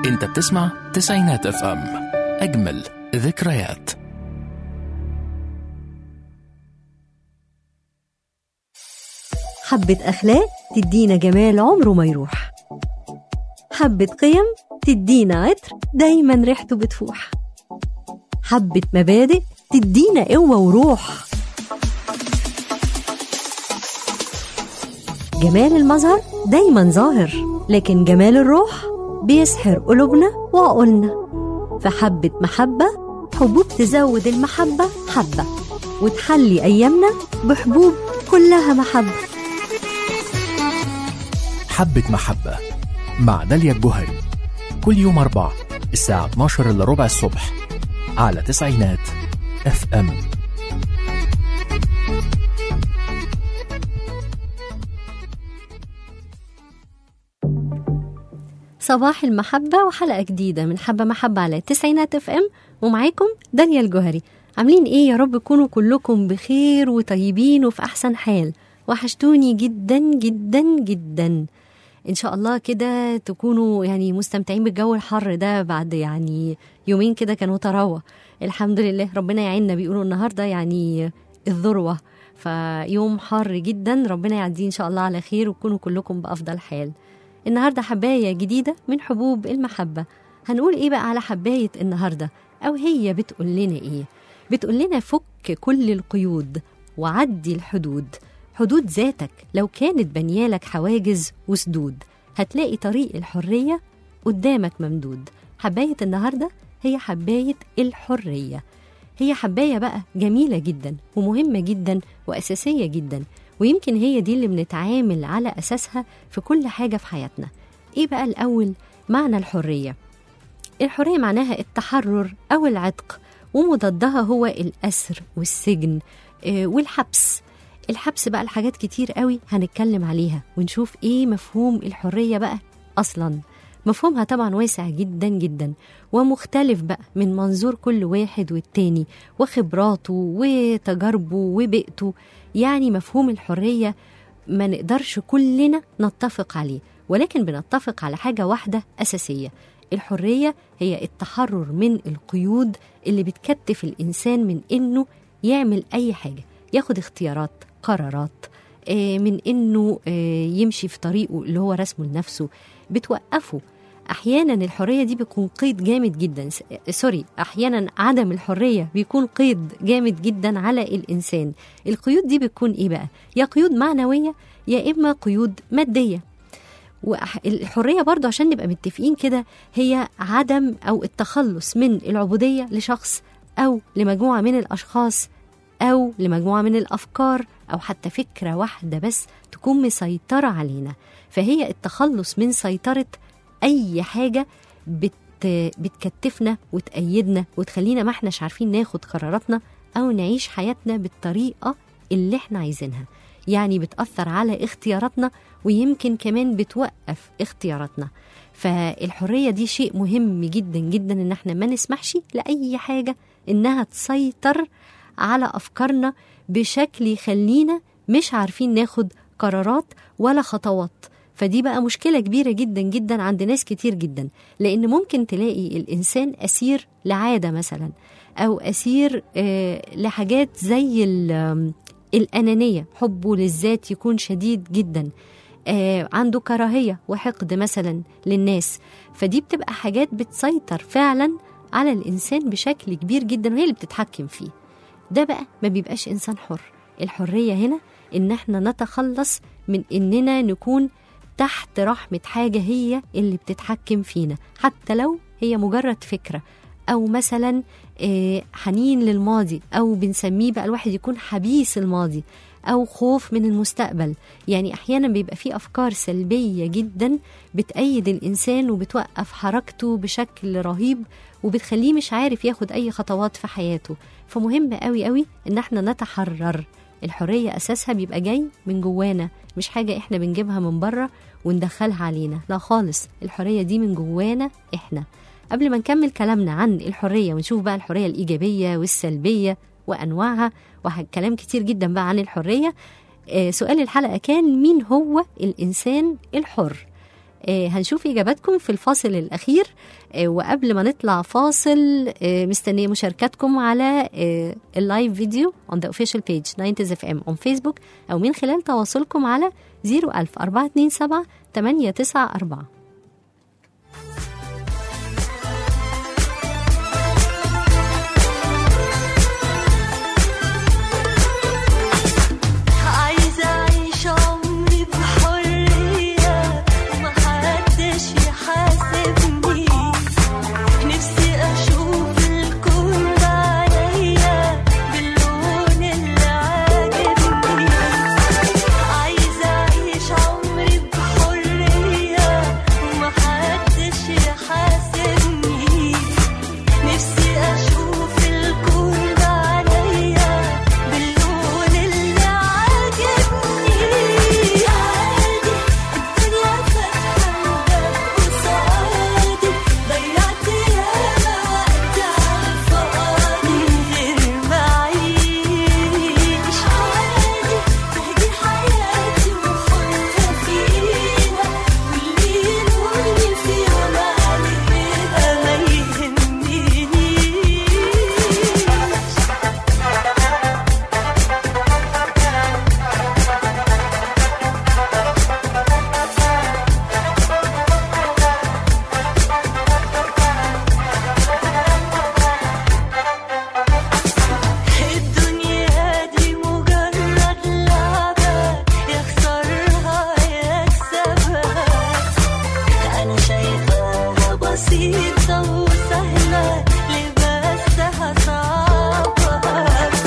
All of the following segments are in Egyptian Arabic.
انت بتسمع تسعينات اف ام اجمل ذكريات حبة أخلاق تدينا جمال عمره ما يروح حبة قيم تدينا عطر دايما ريحته بتفوح حبة مبادئ تدينا قوة وروح جمال المظهر دايما ظاهر لكن جمال الروح بيسحر قلوبنا وعقولنا فحبة محبة حبوب تزود المحبة حبة وتحلي أيامنا بحبوب كلها محبة حبة محبة مع داليا الجوهري كل يوم أربعة الساعة 12 إلا ربع الصبح على تسعينات اف ام صباح المحبة وحلقة جديدة من حبة محبة على تسعينات اف ام ومعاكم داليا الجوهري عاملين ايه يا رب تكونوا كلكم بخير وطيبين وفي احسن حال وحشتوني جدا جدا جدا ان شاء الله كده تكونوا يعني مستمتعين بالجو الحر ده بعد يعني يومين كده كانوا طراوه الحمد لله ربنا يعيننا بيقولوا النهارده يعني الذروه فيوم حر جدا ربنا يعديه ان شاء الله على خير وتكونوا كلكم بافضل حال النهارده حبايه جديده من حبوب المحبه هنقول ايه بقى على حبايه النهارده او هي بتقول لنا ايه بتقول لنا فك كل القيود وعدي الحدود حدود ذاتك لو كانت بنيالك حواجز وسدود هتلاقي طريق الحرية قدامك ممدود حباية النهاردة هي حباية الحرية هي حباية بقى جميلة جدا ومهمة جدا وأساسية جدا ويمكن هي دي اللي بنتعامل على أساسها في كل حاجة في حياتنا إيه بقى الأول معنى الحرية الحرية معناها التحرر أو العتق ومضادها هو الأسر والسجن آه، والحبس الحبس بقى الحاجات كتير قوي هنتكلم عليها ونشوف ايه مفهوم الحرية بقى أصلا مفهومها طبعا واسع جدا جدا ومختلف بقى من منظور كل واحد والتاني وخبراته وتجاربه وبيئته يعني مفهوم الحرية ما نقدرش كلنا نتفق عليه ولكن بنتفق على حاجة واحدة أساسية الحرية هي التحرر من القيود اللي بتكتف الإنسان من إنه يعمل أي حاجة ياخد اختيارات قرارات آه، من انه آه، يمشي في طريقه اللي هو رسمه لنفسه بتوقفه احيانا الحريه دي بيكون قيد جامد جدا س- آه، سوري احيانا عدم الحريه بيكون قيد جامد جدا على الانسان القيود دي بتكون ايه بقى يا قيود معنويه يا اما قيود ماديه والحرية برضو عشان نبقى متفقين كده هي عدم أو التخلص من العبودية لشخص أو لمجموعة من الأشخاص أو لمجموعة من الأفكار أو حتى فكرة واحدة بس تكون مسيطرة علينا فهي التخلص من سيطرة أي حاجة بت بتكتفنا وتأيدنا وتخلينا ما احناش عارفين ناخد قراراتنا أو نعيش حياتنا بالطريقة اللي احنا عايزينها يعني بتأثر على اختياراتنا ويمكن كمان بتوقف اختياراتنا فالحرية دي شيء مهم جدا جدا ان احنا ما نسمحش لأي حاجة انها تسيطر على أفكارنا بشكل يخلينا مش عارفين ناخد قرارات ولا خطوات فدي بقى مشكلة كبيرة جدا جدا عند ناس كتير جدا لأن ممكن تلاقي الإنسان أسير لعادة مثلا أو أسير آه، لحاجات زي ال- آم، الأنانية حبه للذات يكون شديد جدا آه، عنده كراهية وحقد مثلا للناس فدي بتبقى حاجات بتسيطر فعلا على الإنسان بشكل كبير جدا وهي اللي بتتحكم فيه ده بقى ما بيبقاش إنسان حر الحرية هنا إن احنا نتخلص من إننا نكون تحت رحمة حاجة هي اللي بتتحكم فينا حتى لو هي مجرد فكرة أو مثلا آه، حنين للماضي أو بنسميه بقى الواحد يكون حبيس الماضي أو خوف من المستقبل يعني أحيانا بيبقى فيه أفكار سلبية جدا بتأيد الإنسان وبتوقف حركته بشكل رهيب وبتخليه مش عارف ياخد أي خطوات في حياته فمهم قوي قوي إن احنا نتحرر الحرية أساسها بيبقى جاي من جوانا مش حاجة احنا بنجيبها من بره وندخلها علينا لا خالص الحرية دي من جوانا احنا قبل ما نكمل كلامنا عن الحرية ونشوف بقى الحرية الإيجابية والسلبية وأنواعها وكلام كتير جدا بقى عن الحرية آه، سؤال الحلقة كان مين هو الإنسان الحر آه، هنشوف إجاباتكم في الفاصل الأخير آه، وقبل ما نطلع فاصل آه، مستنية مشاركاتكم على آه، اللايف فيديو on the official page 90 اف ام on Facebook أو من خلال تواصلكم على 01000 427 894 عايزة أعيش عمري بحرية ومحدش يحاسبني نفسي أشوف الكون بعينيا باللون اللي عاجبني عايزة أعيش عمري بحرية ومحدش يحاسبني نفسي أشوف الكون بعينيا باللون اللي عاجبني عادي الدنيا فاتحة الباب قصادي ضيعت ياما وقت عالفاضي غير ما أعيش عادي تهدي حياتي وحرة فيها واللي يلومني في يوم عليها ما يهمنيش الدنيا دي مجرد لعبة يخسرها يكسبها أنا شايفاها بسيطة وسهلة ليه بسها صعبة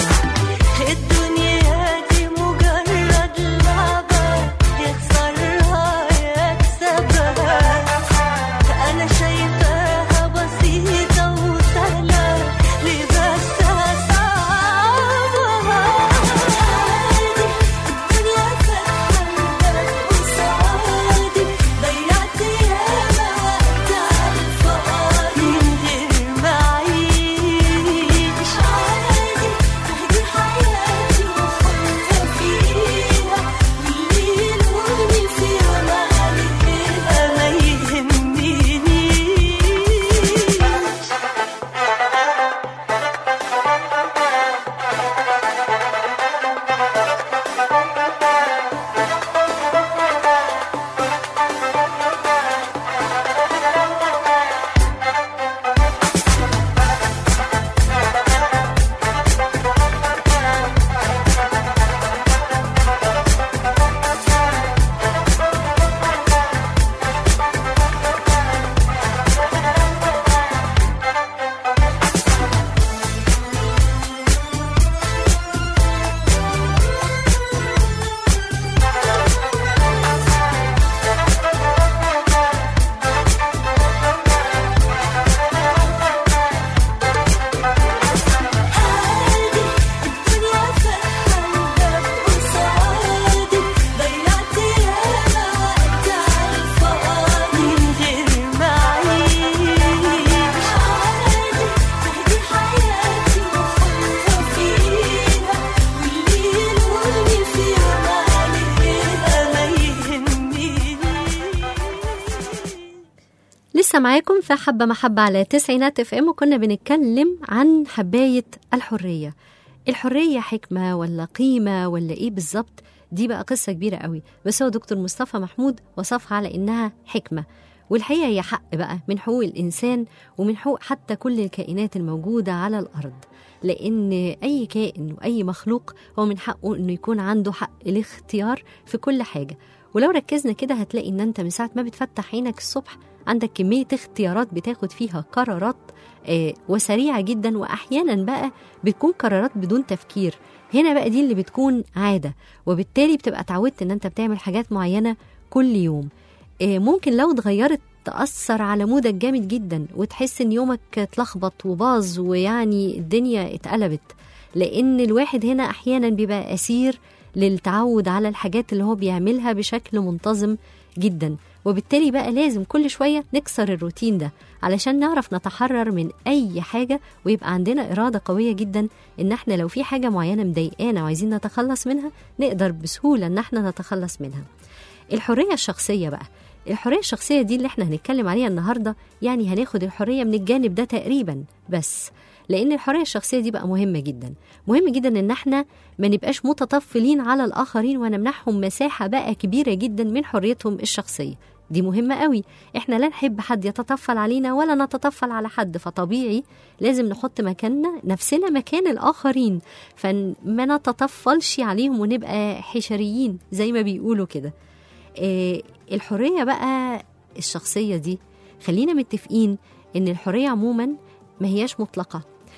الدنيا دي مجرد لعبة يخسرها يكسبها أنا شايفاها بسيطة وسهلة ليه بسها صعبة عادي الدنيا فاتحة الباب قصادي ضيعت ياما وقت عالفاضي غير ما أعيش عادي تهدي حياتي وحرة فيها واللي يلومني في يوم عليها ما يهمنيش عادي الدنيا فاتحة الباب قصادي ضيعت ياما وقت عالفاضي غير ما أعيش عادي تهدي حياتي وحرة فيها واللي يلومني في يوم عليها ما يهمنيش لسه معاكم في حبة محبة على تسعينات اف ام وكنا بنتكلم عن حباية الحرية الحرية حكمة ولا قيمة ولا ايه بالظبط دي بقى قصة كبيرة قوي بس هو دكتور مصطفى محمود وصفها على انها حكمة والحقيقة هي حق بقى من حقوق الإنسان ومن حقوق حتى كل الكائنات الموجودة على الأرض لأن أي كائن وأي مخلوق هو من حقه إنه يكون عنده حق الاختيار في كل حاجة ولو ركزنا كده هتلاقي إن أنت من ساعة ما بتفتح عينك الصبح عندك كمية اختيارات بتاخد فيها قرارات آه وسريعة جدا وأحيانا بقى بتكون قرارات بدون تفكير هنا بقى دي اللي بتكون عادة وبالتالي بتبقى اتعودت إن أنت بتعمل حاجات معينة كل يوم آه ممكن لو اتغيرت تأثر على مودك جامد جدا وتحس إن يومك اتلخبط وباظ ويعني الدنيا اتقلبت لأن الواحد هنا أحيانا بيبقى أسير للتعود على الحاجات اللي هو بيعملها بشكل منتظم جدا وبالتالي بقى لازم كل شوية نكسر الروتين ده علشان نعرف نتحرر من أي حاجة ويبقى عندنا إرادة قوية جدا إن احنا لو في حاجة معينة مضايقانا وعايزين نتخلص منها نقدر بسهولة إن احنا نتخلص منها الحرية الشخصية بقى الحرية الشخصية دي اللي احنا هنتكلم عليها النهاردة يعني هناخد الحرية من الجانب ده تقريبا بس لأن الحرية الشخصية دي بقى مهمة جدا مهم جدا إن احنا ما نبقاش متطفلين على الآخرين ونمنحهم مساحة بقى كبيرة جدا من حريتهم الشخصية دي مهمة قوي احنا لا نحب حد يتطفل علينا ولا نتطفل على حد فطبيعي لازم نحط مكاننا نفسنا مكان الآخرين فما نتطفلش عليهم ونبقى حشريين زي ما بيقولوا كده آه، الحرية بقى الشخصية دي خلينا متفقين إن الحرية عموما ما هياش مطلقة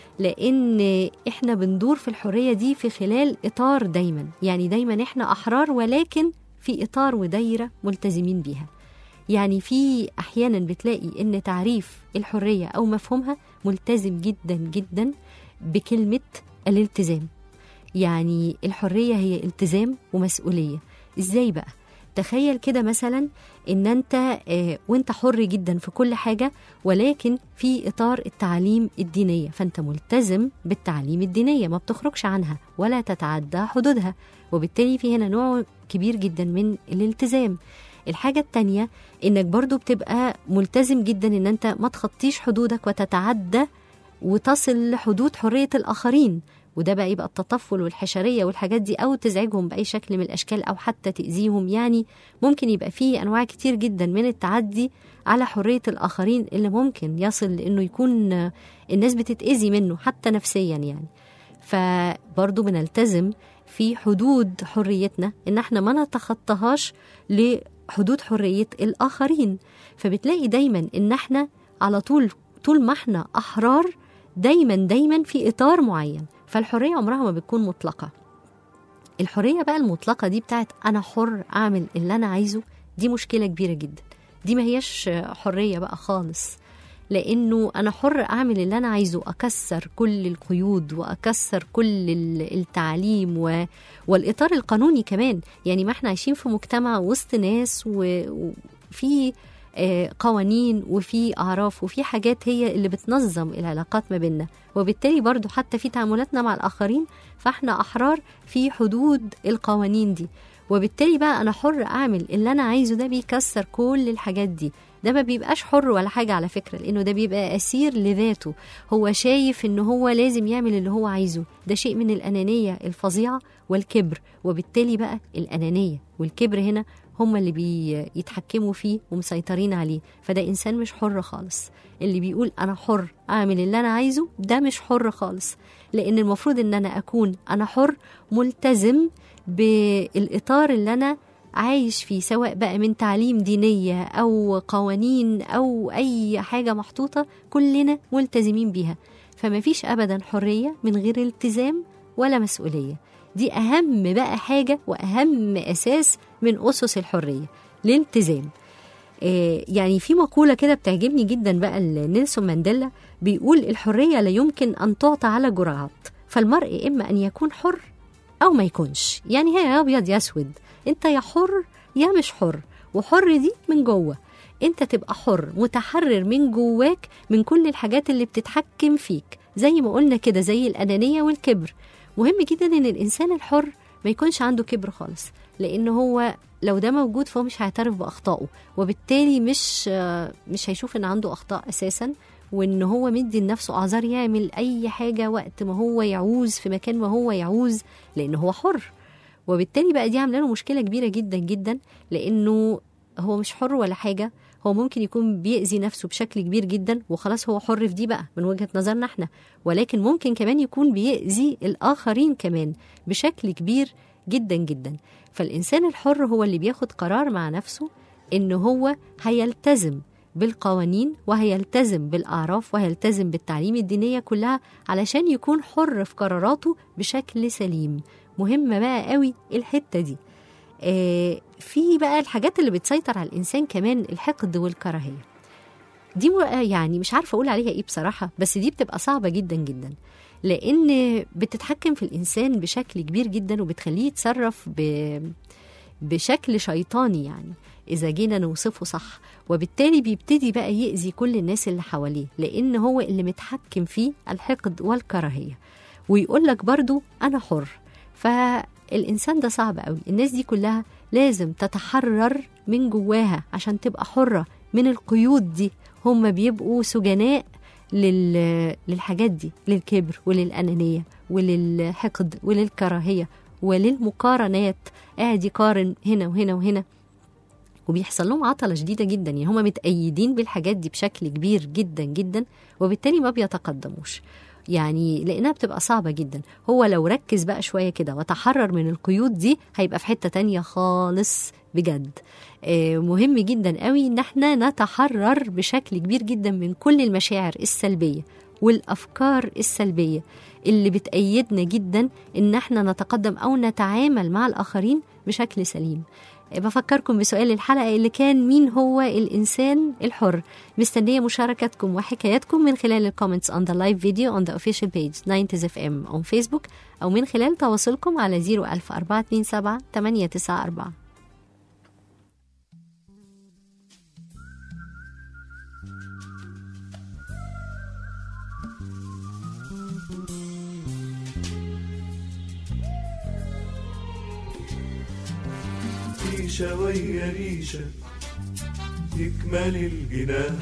لأن إحنا بندور في الحرية دي في خلال إطار دايما يعني دايما إحنا أحرار ولكن في إطار ودايرة ملتزمين بيها يعني في أحيانا بتلاقي إن تعريف الحرية أو مفهومها ملتزم جدا جدا بكلمة الالتزام يعني الحرية هي التزام ومسؤولية إزاي بقى؟ تخيل كده مثلا ان انت آه، وانت حر جدا في كل حاجه ولكن في اطار التعليم الدينيه فانت ملتزم بالتعليم الدينيه ما بتخرجش عنها ولا تتعدى حدودها وبالتالي في هنا نوع كبير جدا من الالتزام الحاجة التانية انك برضو بتبقى ملتزم جدا ان انت ما تخطيش حدودك وتتعدى وتصل لحدود حرية الآخرين وده بقى يبقى التطفل والحشرية والحاجات دي أو تزعجهم بأي شكل من الأشكال أو حتى تأذيهم يعني ممكن يبقى فيه أنواع كتير جدا من التعدي على حرية الآخرين اللي ممكن يصل لأنه يكون آه، الناس بتتأذي منه حتى نفسيا يعني فبرضه بنلتزم في حدود حريتنا ان احنا ما نتخطاهاش لحدود حرية الآخرين فبتلاقي دايما ان احنا على طول طول ما احنا أحرار دايما دايما في إطار معين فالحرية عمرها ما بتكون مطلقة الحرية بقى المطلقة دي بتاعت أنا حر أعمل اللي أنا عايزه دي مشكلة كبيرة جدا دي ما هياش حرية بقى خالص لأنه أنا حر أعمل اللي أنا عايزه أكسر كل القيود وأكسر كل ال- التعليم و... والإطار القانوني كمان يعني ما احنا عايشين في مجتمع وسط ناس و- وفي آه، قوانين وفي أعراف وفي حاجات هي اللي بتنظم العلاقات ما بيننا وبالتالي برضو حتى في تعاملاتنا مع الآخرين فاحنا أحرار في حدود القوانين دي وبالتالي بقى أنا حر أعمل اللي أنا عايزه ده بيكسر كل الحاجات دي ده ما بيبقاش حر ولا حاجة على فكرة لأنه ده بيبقى أسير لذاته هو شايف إن هو لازم يعمل اللي هو عايزه ده شيء من الأنانية الفظيعة والكبر وبالتالي بقى الأنانية والكبر هنا هم اللي بيتحكموا فيه ومسيطرين عليه فده إنسان مش حر خالص اللي بيقول أنا حر أعمل اللي أنا عايزه ده مش حر خالص لأن المفروض إن أنا أكون أنا حر ملتزم بالإطار اللي أنا عايش فيه سواء بقى من تعليم دينية أو قوانين أو أي حاجة محطوطة كلنا ملتزمين بيها فما فيش أبدا حرية من غير التزام ولا مسؤولية دي أهم بقى حاجة وأهم أساس من أسس الحرية الالتزام آه، يعني في مقولة كده بتعجبني جدا بقى نيلسون مانديلا بيقول الحرية لا يمكن أن تعطى على جرعات فالمرء إما أن يكون حر أو ما يكونش يعني هي يا أبيض يا أسود أنت يا حر يا مش حر وحر دي من جوه أنت تبقى حر متحرر من جواك من كل الحاجات اللي بتتحكم فيك زي ما قلنا كده زي الأنانية والكبر مهم جدا ان الانسان الحر ما يكونش عنده كبر خالص لان هو لو ده موجود فهو مش هيعترف باخطائه وبالتالي مش آه، مش هيشوف ان عنده اخطاء اساسا وان هو مدي لنفسه اعذار يعمل اي حاجه وقت ما هو يعوز في مكان ما هو يعوز لان هو حر وبالتالي بقى دي عامله له مشكله كبيره جدا جدا لانه هو مش حر ولا حاجه هو ممكن يكون بيأذي نفسه بشكل كبير جدا وخلاص هو حر في دي بقى من وجهة نظرنا احنا ولكن ممكن كمان يكون بيأذي الآخرين كمان بشكل كبير جدا جدا فالإنسان الحر هو اللي بياخد قرار مع نفسه إن هو هيلتزم بالقوانين وهيلتزم بالأعراف وهيلتزم بالتعليم الدينية كلها علشان يكون حر في قراراته بشكل سليم مهمة بقى قوي الحتة دي آه، في بقى الحاجات اللي بتسيطر على الإنسان كمان الحقد والكراهية دي م- آه، يعني مش عارفة أقول عليها إيه بصراحة بس دي بتبقى صعبة جدا جدا لأن بتتحكم في الإنسان بشكل كبير جدا وبتخليه يتصرف ب... بشكل شيطاني يعني إذا جينا نوصفه صح وبالتالي بيبتدي بقى يأذي كل الناس اللي حواليه لأن هو اللي متحكم فيه الحقد والكراهية ويقول لك برضو أنا حر فالإنسان ده صعب قوي الناس دي كلها لازم تتحرر من جواها عشان تبقى حرة من القيود دي هم بيبقوا سجناء لل... للحاجات دي للكبر وللأنانية وللحقد وللكراهية وللمقارنات قاعد يقارن هنا وهنا وهنا وبيحصل لهم عطلة شديدة جدا يعني هم متأيدين بالحاجات دي بشكل كبير جدا جدا وبالتالي ما بيتقدموش يعني لانها بتبقى صعبه جدا هو لو ركز بقى شويه كده وتحرر من القيود دي هيبقى في حته تانية خالص بجد آه، مهم جدا قوي ان احنا نتحرر بشكل كبير جدا من كل المشاعر السلبيه والافكار السلبيه اللي بتأيدنا جدا ان احنا نتقدم او نتعامل مع الاخرين بشكل سليم بفكركم بسؤال الحلقة اللي كان مين هو الإنسان الحر مستنية مشاركتكم وحكاياتكم من خلال الكومنتس on the live video on the official page 90 FM on Facebook أو من خلال تواصلكم على 01427 894 ريشة ويا ريشة يكمل الجناح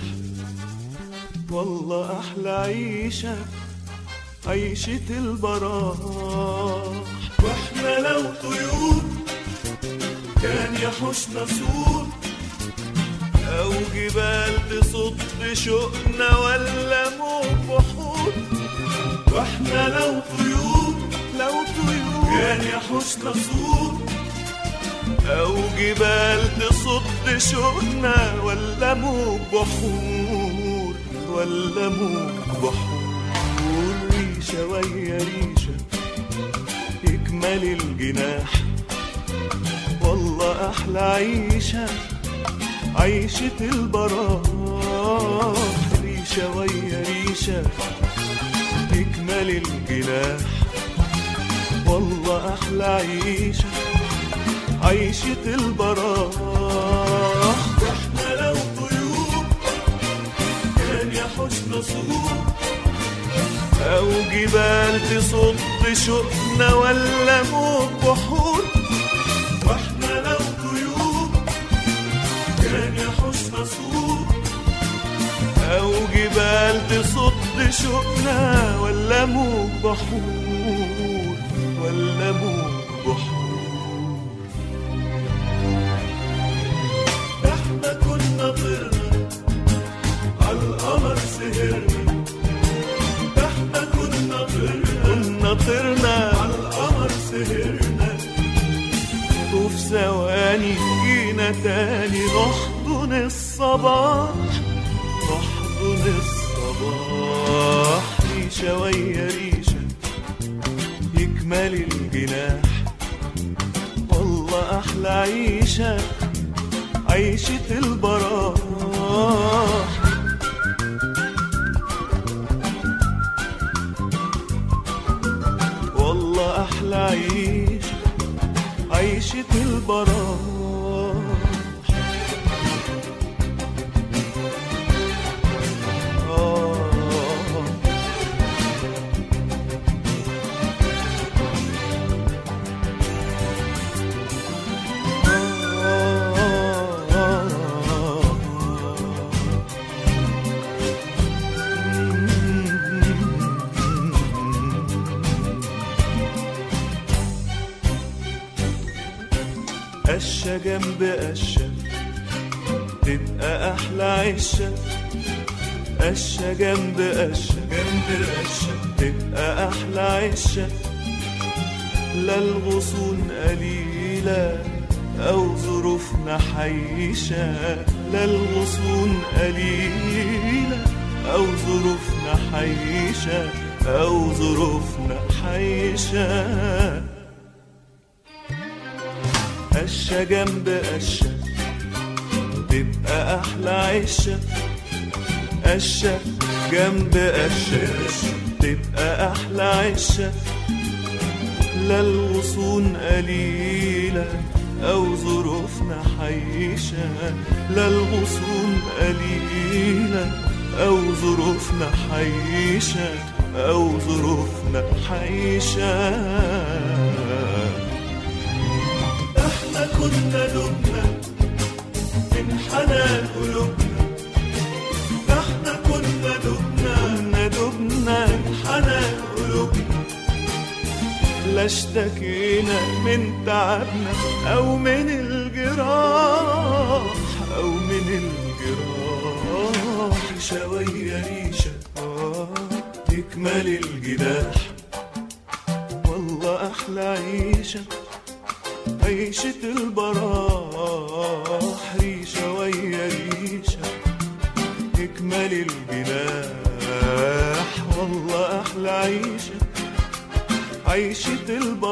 والله أحلى عيشة عيشة البراح واحنا لو طيور كان يحوشنا سور أو جبال تصد شوقنا ولا موج بحور واحنا لو طيور لو طيور كان يحوشنا سور أو جبال تصد شوقنا ولا موج بحور ولا موج بحور ريشة ويا ريشة يكمل الجناح والله أحلى عيشة عيشة البراح ريشة ويا ريشة يكمل الجناح والله أحلى عيشة عيشة البراح واحنا لو طيور كان يحوشنا صور أو جبال تصد شوقنا ولا موج بحور واحنا لو طيور كان يحوشنا صور أو جبال تصد شوقنا ولا موج بحور ولا موج بحور احنا كنا طرنا عالقمر سهرنا احنا كنا طرنا كنا طرنا عالقمر سهرنا وفي ثواني جينا تاني نحضن الصباح نحضن الصباح ريشة ويا ريشة يكمل الجناح والله أحلى عيشة عيشة البراح والله أحلى عيشة عيشة البراح آه قشة جنب قشة تبقى أحلى عشة قشة جنب قشة جنب قشة تبقى أحلى عشة لا الغصون قليلة أو ظروفنا حيشة لا الغصون قليلة أو ظروفنا حيشة أو ظروفنا حيشة قشة جنب قشة تبقى أحلى عشة قشة جنب قشة تبقى أحلى عشة لا الغصون قليلة أو ظروفنا حيشة لا الغصون قليلة أو ظروفنا حيشة أو ظروفنا حيشة احنا كنا دبنا من حنان قلوبنا ده احنا كنا دبنا كنا دبنا من حنان قلوبنا لا اشتكينا من تعبنا او من الجراح او من الجراح شوية ريشة آه، تكمل الجناح والله احلى عيشة عيشة البراح ريشة ويا ريشة تكمل الجناح والله احلى عيشه عيشة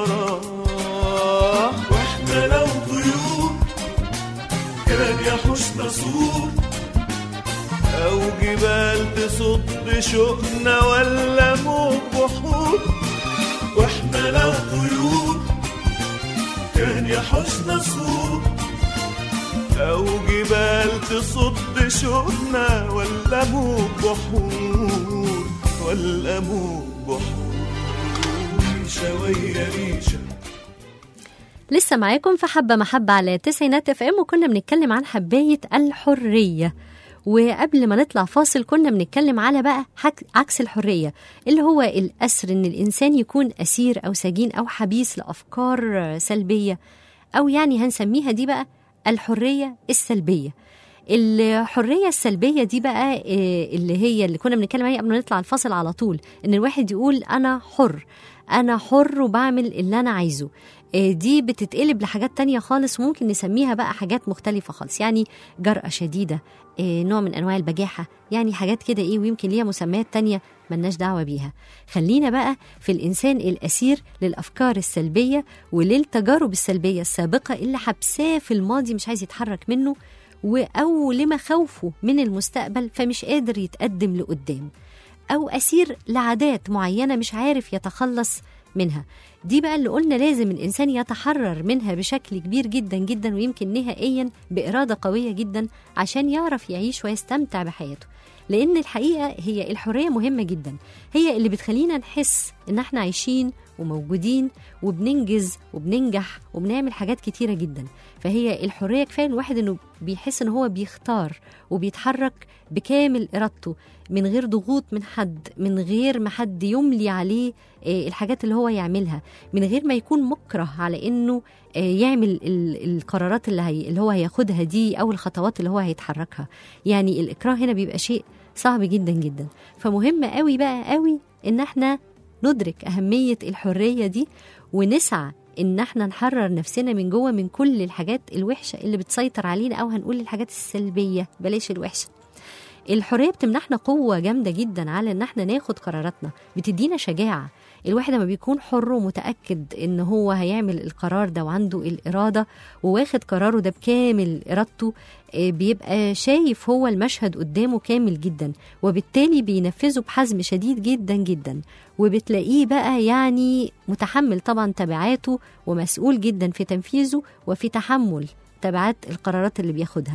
البراح واحنا لو طيور كان يحوشنا سور أو جبال تصد شوقنا ولا موج بحور واحنا لو طيور كان يحوشنا سور أو جبال تصد شوقنا ولا موج بحور ولا موج بحور ريشة ويا ريشة لسه معاكم في حبة محبة على تسعينات اف ام وكنا بنتكلم عن حباية الحرية وقبل ما نطلع فاصل كنا بنتكلم على بقى حك- عكس الحرية اللي هو الأسر إن الإنسان يكون أسير أو سجين أو حبيس لأفكار سلبية أو يعني هنسميها دي بقى الحرية السلبية الحرية السلبية دي بقى آه، اللي هي اللي كنا بنتكلم عليها قبل ما نطلع الفاصل على طول إن الواحد يقول أنا حر أنا حر وبعمل اللي أنا عايزه آه، دي بتتقلب لحاجات تانية خالص وممكن نسميها بقى حاجات مختلفة خالص يعني جرأة شديدة آه، نوع من أنواع البجاحة يعني حاجات كده إيه ويمكن ليها مسميات تانية ملناش دعوة بيها خلينا بقى في الإنسان الأسير للأفكار السلبية وللتجارب السلبية السابقة اللي حبساه في الماضي مش عايز يتحرك منه و- أو لمخاوفه من المستقبل فمش قادر يتقدم لقدام أو أسير لعادات معينة مش عارف يتخلص منها دي بقى اللي قلنا لازم الإنسان يتحرر منها بشكل كبير جدا جدا ويمكن نهائيا بإرادة قوية جدا عشان يعرف يعيش ويستمتع بحياته لأن الحقيقة هي الحرية مهمة جدا هي اللي بتخلينا نحس إن احنا عايشين وموجودين وبننجز وبننجح وبنعمل حاجات كتيرة جدا فهي الحرية كفاية الواحد إنه بيحس إن هو بيختار وبيتحرك بكامل إرادته من غير ضغوط من حد من غير ما حد يملي عليه آه، الحاجات اللي هو يعملها من غير ما يكون مكره على انه آه، يعمل ال- القرارات اللي, هي اللي هو هياخدها دي او الخطوات اللي هو هيتحركها يعني الاكراه هنا بيبقى شيء صعب جدا جدا فمهم قوي بقى قوي ان احنا ندرك اهميه الحريه دي ونسعى ان احنا نحرر نفسنا من جوه من كل الحاجات الوحشه اللي بتسيطر علينا او هنقول الحاجات السلبيه بلاش الوحشه الحريه بتمنحنا قوه جامده جدا على ان احنا ناخد قراراتنا بتدينا شجاعه الواحد لما بيكون حر ومتاكد ان هو هيعمل القرار ده وعنده الاراده وواخد قراره ده بكامل ارادته آه، بيبقى شايف هو المشهد قدامه كامل جدا وبالتالي بينفذه بحزم شديد جدا جدا وبتلاقيه بقى يعني متحمل طبعا تبعاته ومسؤول جدا في تنفيذه وفي تحمل تبعات القرارات اللي بياخدها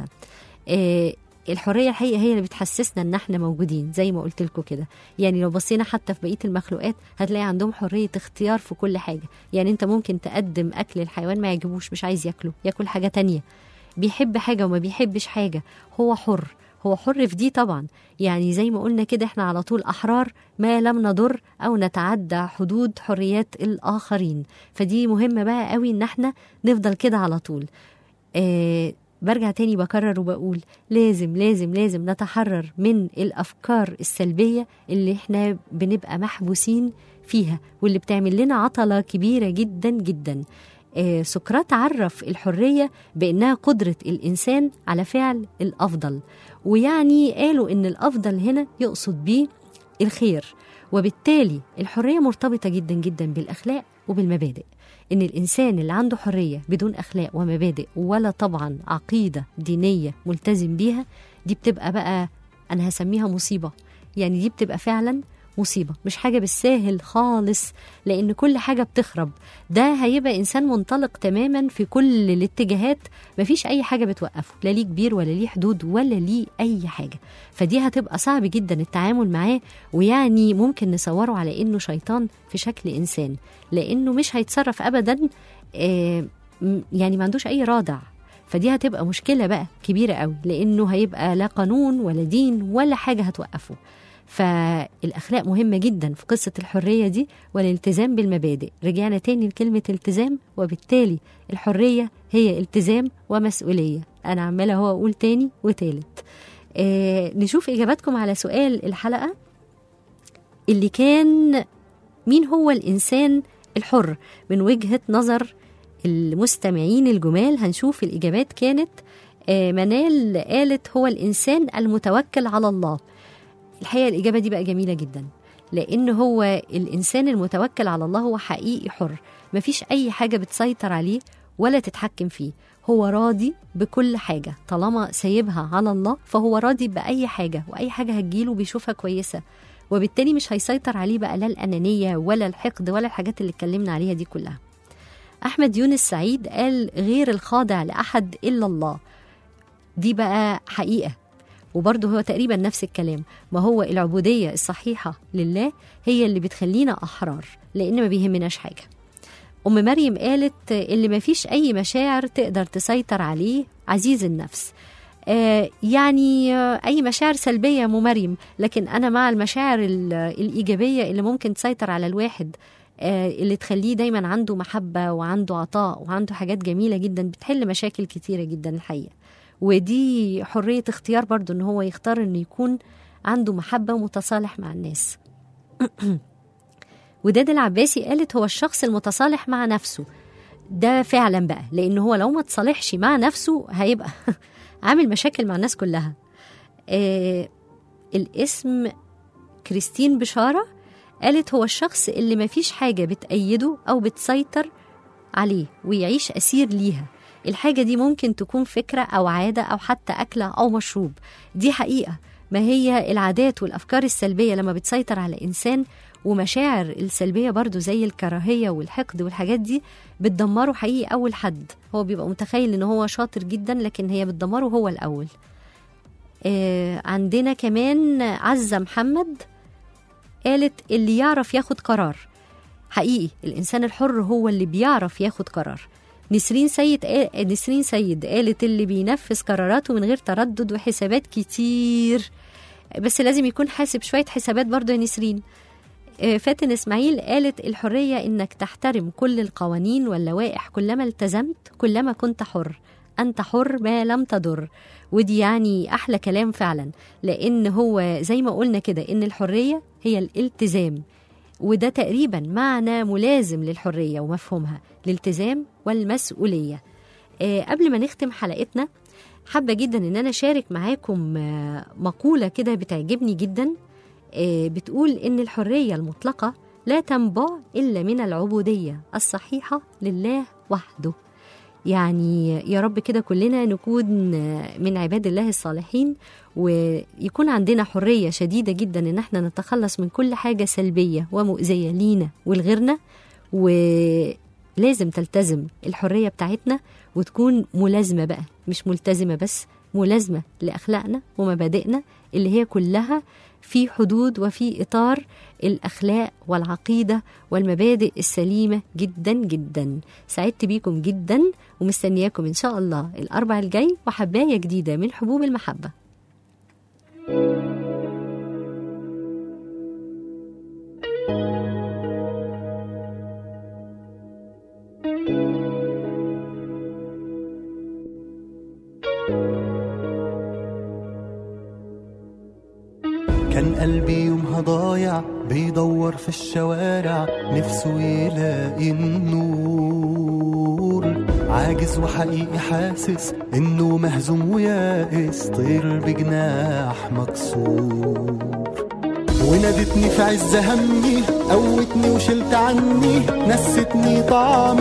آه، الحريه الحقيقه هي اللي بتحسسنا ان احنا موجودين زي ما قلت لكم كده يعني لو بصينا حتى في بقيه المخلوقات هتلاقي عندهم حريه اختيار في كل حاجه يعني انت ممكن تقدم اكل الحيوان ما يعجبوش مش عايز ياكله ياكل حاجه تانية بيحب حاجه وما بيحبش حاجه هو حر هو حر في دي طبعا يعني زي ما قلنا كده احنا على طول احرار ما لم نضر او نتعدى حدود حريات الاخرين فدي مهمه بقى قوي ان احنا نفضل كده على طول آه برجع تاني بكرر وبقول لازم لازم لازم نتحرر من الافكار السلبيه اللي احنا بنبقى محبوسين فيها واللي بتعمل لنا عطله كبيره جدا جدا آه، سقراط عرف الحريه بانها قدره الانسان على فعل الافضل ويعني قالوا ان الافضل هنا يقصد بيه الخير وبالتالي الحريه مرتبطه جدا جدا بالاخلاق وبالمبادئ ان الانسان اللي عنده حريه بدون اخلاق ومبادئ ولا طبعا عقيده دينيه ملتزم بيها دي بتبقى بقى انا هسميها مصيبه يعني دي بتبقى فعلا مصيبه مش حاجه بالساهل خالص لان كل حاجه بتخرب ده هيبقى انسان منطلق تماما في كل الاتجاهات مفيش اي حاجه بتوقفه لا ليه كبير ولا ليه حدود ولا ليه اي حاجه فدي هتبقى صعب جدا التعامل معاه ويعني ممكن نصوره على انه شيطان في شكل انسان لانه مش هيتصرف ابدا آه، م- يعني ما عندوش اي رادع فدي هتبقى مشكله بقى كبيره قوي لانه هيبقى لا قانون ولا دين ولا حاجه هتوقفه فالاخلاق مهمه جدا في قصه الحريه دي والالتزام بالمبادئ رجعنا تاني لكلمه التزام وبالتالي الحريه هي التزام ومسؤوليه انا عماله هو اقول تاني وتالت آه نشوف اجاباتكم على سؤال الحلقه اللي كان مين هو الانسان الحر من وجهه نظر المستمعين الجمال هنشوف الاجابات كانت آه، منال قالت هو الانسان المتوكل على الله الحقيقه الاجابه دي بقى جميله جدا لان هو الانسان المتوكل على الله هو حقيقي حر مفيش اي حاجه بتسيطر عليه ولا تتحكم فيه هو راضي بكل حاجه طالما سايبها على الله فهو راضي باي حاجه واي حاجه هتجيله بيشوفها كويسه وبالتالي مش هيسيطر عليه بقى لا الانانيه ولا الحقد ولا الحاجات اللي اتكلمنا عليها دي كلها احمد يونس سعيد قال غير الخاضع لاحد الا الله دي بقى حقيقه وبرضه هو تقريبا نفس الكلام ما هو العبودية الصحيحة لله هي اللي بتخلينا أحرار لأن ما بيهمناش حاجة أم مريم قالت اللي ما فيش أي مشاعر تقدر تسيطر عليه عزيز النفس آه يعني آه أي مشاعر سلبية يا أم مريم لكن أنا مع المشاعر ال- الإيجابية اللي ممكن تسيطر على الواحد آه اللي تخليه دايما عنده محبة وعنده عطاء وعنده حاجات جميلة جدا بتحل مشاكل كتيرة جدا الحقيقة ودي حرية اختيار برضو ان هو يختار انه يكون عنده محبة ومتصالح مع الناس وداد العباسي قالت هو الشخص المتصالح مع نفسه ده فعلا بقى لان هو لو ما تصالحش مع نفسه هيبقى عامل مشاكل مع الناس كلها آه الاسم كريستين بشارة قالت هو الشخص اللي ما فيش حاجة بتأيده أو بتسيطر عليه ويعيش أسير ليها الحاجة دي ممكن تكون فكرة أو عادة أو حتى أكلة أو مشروب دي حقيقة ما هي العادات والأفكار السلبية لما بتسيطر على إنسان ومشاعر السلبية برضو زي الكراهية والحقد والحاجات دي بتدمره حقيقي أول حد هو بيبقى متخيل إن هو شاطر جدا لكن هي بتدمره هو الأول آه عندنا كمان عزة محمد قالت اللي يعرف ياخد قرار حقيقي الإنسان الحر هو اللي بيعرف ياخد قرار نسرين سيد قال- نسرين سيد قالت اللي بينفذ قراراته من غير تردد وحسابات كتير بس لازم يكون حاسب شوية حسابات برضه يا نسرين آه، فاتن اسماعيل قالت الحرية انك تحترم كل القوانين واللوائح كلما التزمت كلما كنت حر انت حر ما لم تضر ودي يعني احلى كلام فعلا لان هو زي ما قلنا كده ان الحرية هي الالتزام وده تقريبا معنى ملازم للحرية ومفهومها الالتزام والمسؤولية آه، قبل ما نختم حلقتنا حابة جدا ان انا اشارك معاكم آه، مقولة كده بتعجبني جدا آه، بتقول ان الحرية المطلقة لا تنبع الا من العبودية الصحيحة لله وحده يعني يا رب كده كلنا نكون من عباد الله الصالحين ويكون عندنا حرية شديدة جدا ان احنا نتخلص من كل حاجة سلبية ومؤذية لينا ولغيرنا ولازم تلتزم الحرية بتاعتنا وتكون ملازمة بقى مش ملتزمة بس ملازمة لأخلاقنا ومبادئنا اللي هي كلها في حدود وفي إطار الأخلاق والعقيدة والمبادئ السليمة جدا جدا سعدت بيكم جدا ومستنياكم إن شاء الله الأربع الجاي وحباية جديدة من حبوب المحبة كان قلبي يومها ضايع بيدور في الشوارع نفسه يلاقي النور عاجز وحقيقي حاسس انه مهزوم ويائس طير بجناح مكسور ونادتني في عز همي قوتني وشلت عني نستني طعم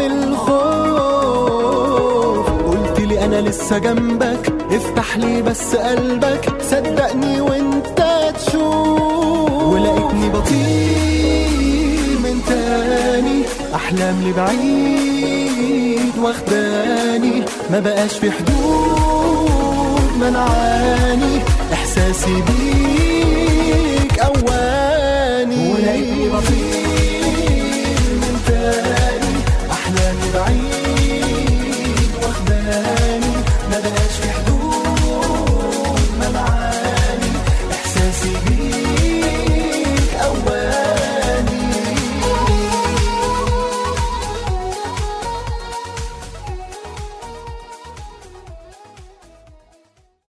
الخوف قلت لي انا لسه جنبك افتح لي بس قلبك صدقني وانت تشوف ولقيتني بطير من تاني احلام لبعيد واخداني ما بقاش في حدود منعاني احساسي بيك اواني ولقيتني بطير